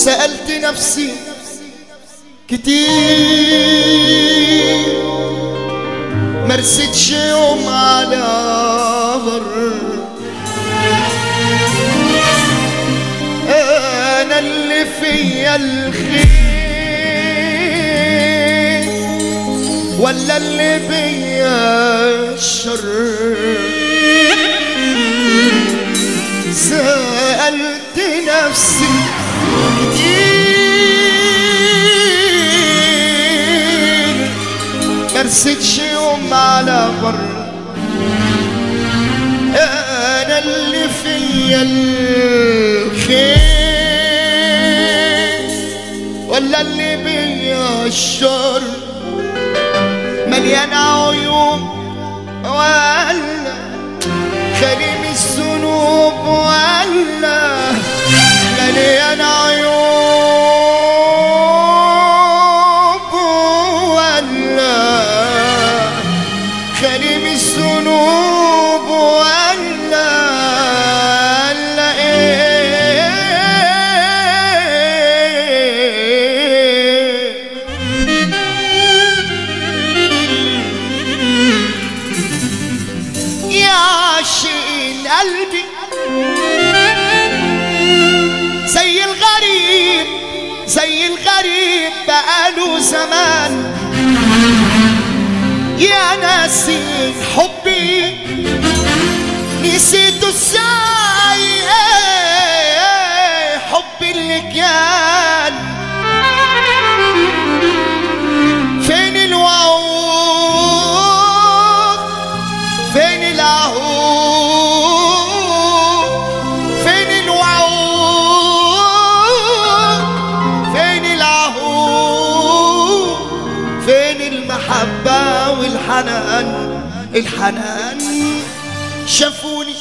سألت نفسي كتير مرستش يوم على بر انا اللي فيا الخير ولا اللي بيا الشر سألت نفسي كتير مرستش يوم على بر انا اللي فيا الخير ولا اللي بيا الشر مليان عيوب ولا كريم الذنوب ولا مليان عيوب ولا كريم الذنوب ولا ولا ايه يا عاشقين قلبي زي الغريب زي الغريب بقاله زمان يا ناسي حبي نسيته ازاي إيه حبي اللي كان فين الوعود فين العهود فين الوعود فين العهود فين المحبة والحنان الحنان شافوني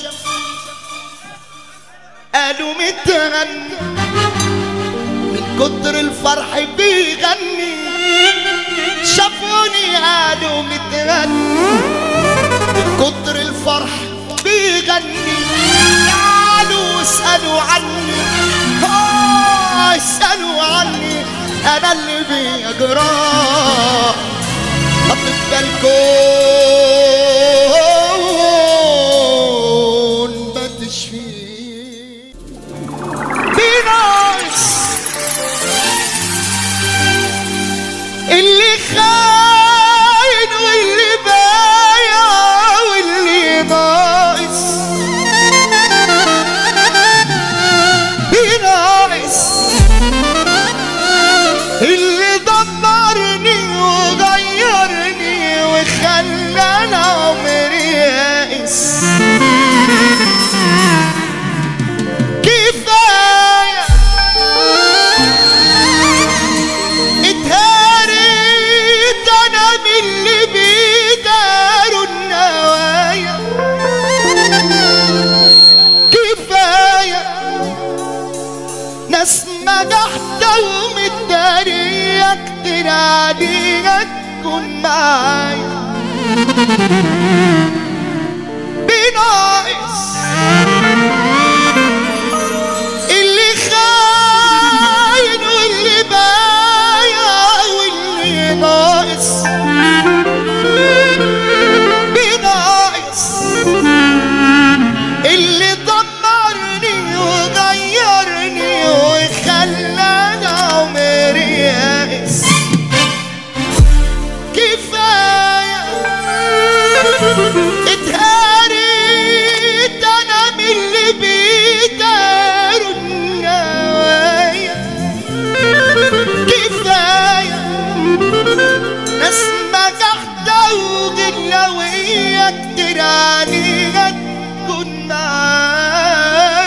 قالوا متغني من كتر الفرح بيغني شافوني قالوا متغني من كتر الفرح بيغني تعالوا اسألوا عني آه اسألوا عني أنا اللي بيجرى أطب الكون بتشفيه بناقص اللي خاين واللي بايع واللي ناقص بناقص اللي دمرني وغيرني وخلاني عمري يائس كفايه اتهريت انا من اللي بيداروا النوايا كفايه ناس مجحتة ومتدارية كتير عليها تكون معايا بناقص اللي خاين واللي بايع واللي ناقص بناقص اللي دمرني وغيرني وخلاني عمري يائس كفايه اتهريت انا من اللي بيداروا النوايا كفايه ناس مجحدة وغلاوية كتير عليها تكون معايا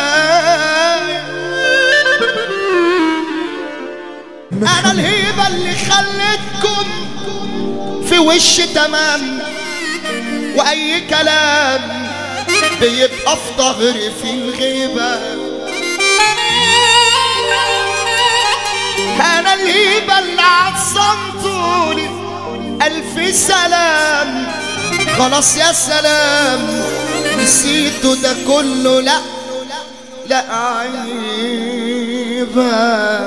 انا الهيبة اللي خلتكم في وش تمام واي كلام بيبقى في ظهري في الغيبة انا الهيبة اللي عصمتوني الف سلام خلاص يا سلام نسيته ده كله لا لا عيب طيبة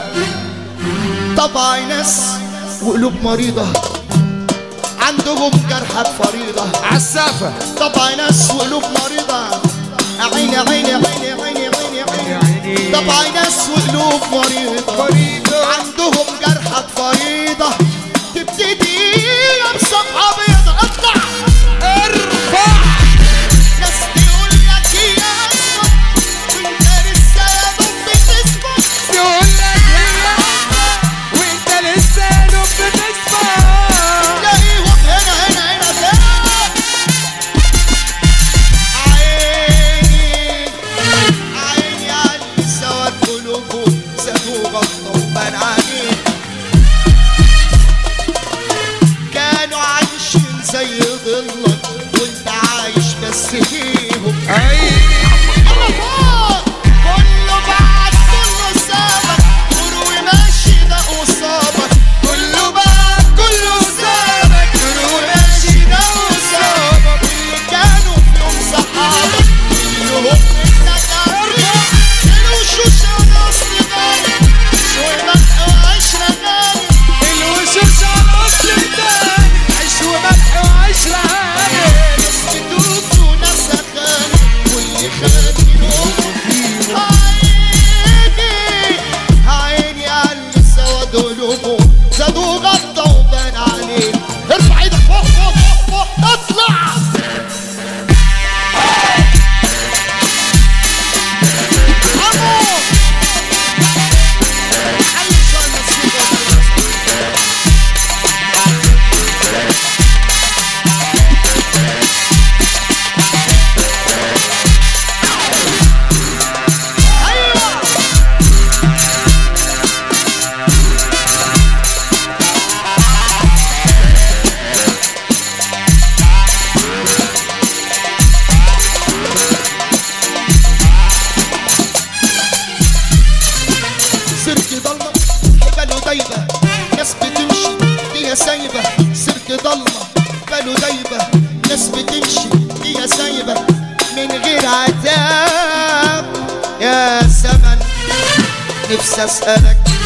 طبع ناس وقلوب مريضة عندهم جرحة فريضة عسافة طبع ناس وقلوب مريضة عيني عيني عيني عيني عيني عيني طبع ناس وقلوب مريضة مريضة عندهم جرحة فريضة تبتدي بصفحة بيضة اطلع ارفع ناس تقول لك يا اسود وانت لسه يا دوب بتسكت تقول لك هي وانت لسه يا دوب بتسمع تلاقيهم هنا هنا هنا فين عيني عيني على اللي سواد قلوبهم سابوه غلطة وبان عليه كانوا عايشين زي ظلك وانت عايش بس فيهم عيني كله بعد كله سابك وروي ماشي ده قصابك كله بعد كله سابك وروي ماشي ده قصابك اللي كانوا في يوم صحابك كلهم منك أربع الوشوش على أصل غالي شوي ملح وعشرة غالي الوشوش على اصل التاني عيش وملح وعشرة هاني ناس بتوب وناس أخاني واللي خاني الأم عيني عيني على اللي سواد قلوبهم زادوا غطى وبان عليه ارفع ايدك فوق فوق فوق فوق اطلع عمو علي شوية موسيقى ايوه سيرك ضلمة باله دايبة ناس بتمشي هي سايبة سيرك ضلمة باله دايبة ناس بتمشي هي سايبة من غير عتاب يا زمن نفسي اسألك